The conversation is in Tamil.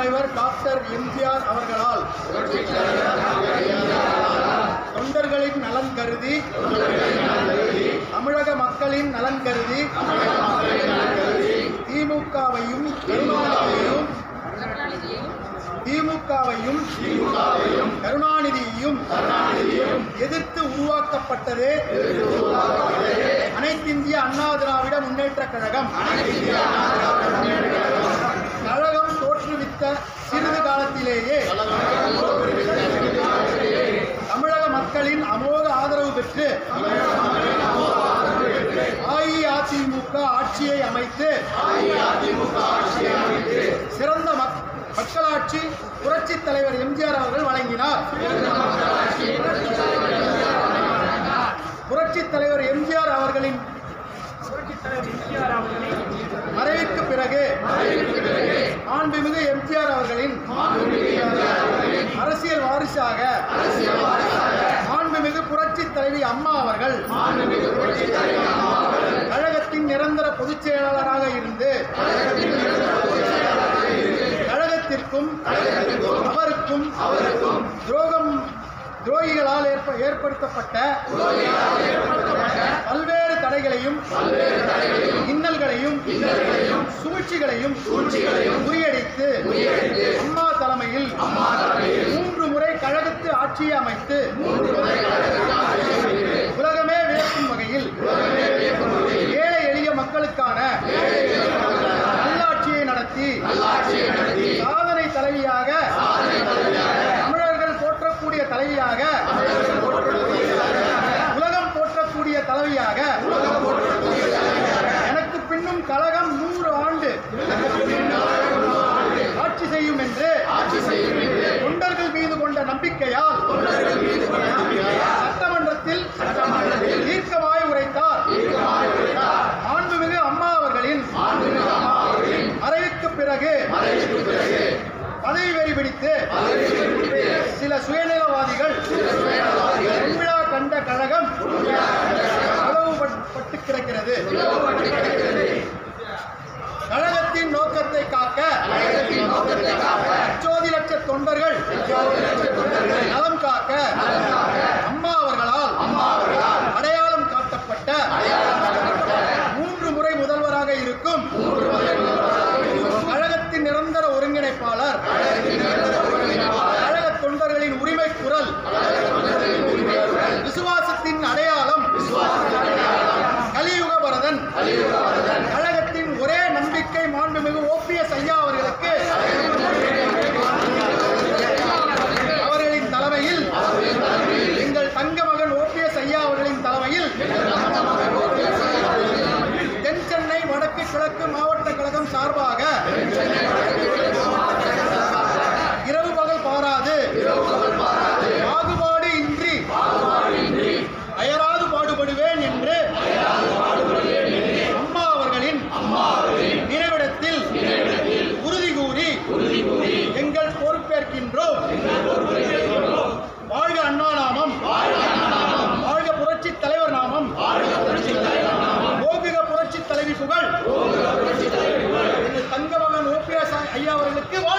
தலைவர் டாக்டர் எம்ஜிஆர் அவர்களால் தொண்டர்களின் நலன் கருதி தமிழக மக்களின் நலன் கருதி திமுகவையும் கருணாநிதியையும் திமுகவையும் கருணாநிதியையும் எதிர்த்து உருவாக்கப்பட்டதே அனைத்திந்திய அண்ணா திராவிட முன்னேற்ற கழகம் கழகம் தோற்றுவித்த சிறிது காலத்திலேயே தமிழக மக்களின் அமோக ஆதரவு பெற்று அஇஅதிமுக ஆட்சியை அமைத்து சிறந்த மக்- மக்களாட்சி புரட்சித் தலைவர் எம்ஜிஆர் அவர்கள் வழங்கினார் புரட்சித் தலைவர் எம்ஜிஆர் அவர்களின் மறைவுக்கு பிறகு மாண்புமிகு எம்ஜிஆர் அவர்களின் அரசியல் வாரிசாக மாண்புமிகு புரட்சித் தலைவி அம்மா அவர்கள் கழகத்தின் நிரந்தர பொதுச் செயலாளராக இருந்து கழகத்திற்கும் அவருக்கும் துரோகம் துரோகிகளால் ஏற்ப- ஏற்படுத்தப்பட்ட பல்வேறு தடைகளையும் இன்னல்களையும் சூழ்ச்சிகளையும் முறியடித்து அம்மா தலைமையில் மூன்று முறை கழகத்து ஆட்சியை அமைத்து உலகமே வியக்கும் வகையில் ஏழை எளிய மக்களுக்கான நல்லாட்சியை நடத்தி சாதனை தலைவியாக தமிழர்கள் போற்றக்கூடிய தலைவியாக உலகம் போற்றக்கூடிய தலைவியாக எனக்கு பின்னும் கழகம் நூறு ஆண்டு ஆட்சி செய்யும் என்று தொண்டர்கள் மீது கொண்ட நம்பிக்கையால் சட்டமன்றத்தில் தீர்க்கமாய் உரைத்தார் மாண்புமிகு அம்மா அவர்களின் மறைவுக்கு பிறகு பதவி வெறி பிடித்து சில சுயநலவாதிகள் பொன்விழா கண்ட கழகம் பிளவுபட்டு கிடக்கிறது கழகத்தின் நோக்கத்தை காக்க லட்சோதி லட்ச தொண்டர்கள் நலம் காக்க அம்மா அவர்களால் அடையாளம் காட்டப்பட்ட மூன்று முறை முதல்வராக இருக்கும் கழகத்தின் நிரந்தர ஒருங்கிணைப்பாளர் கழக தொண்டர்களின் உரிமை குரல் விசுவாசத்தின் அடையாளம் கலியுக வரதன் கழகத்தின் ஒரே நம்பிக்கை மாண்புமிகு ஓபிஎஸ் ஐயா அவர்களுக்கு அவர்களின் தலைமையில் எங்கள் தங்க மகன் ஓபிஎஸ் ஐயா அவர்களின் தலைமையில் தென் சென்னை வடக்கு கிழக்கு மாவட்ட கழகம் சார்பாக இரவு பகல் பாராது பாகுபாடு இன்றி அயராது பாடுபடுவேன் என்று அம்மா அவர்களின் நினைவிடத்தில் உறுதி கூறி எங்கள் பொறுப்பேற்கின்றோம் வாழ்க அண்ணா நாமம் வாழ்க புரட்சி தலைவர் நாமம் ஓபிக புரட்சி தலைவி புகழ் எங்கள் தங்க மகன் ஓபிஎஸ் ஐயா அவர்களுக்கு வாழ்க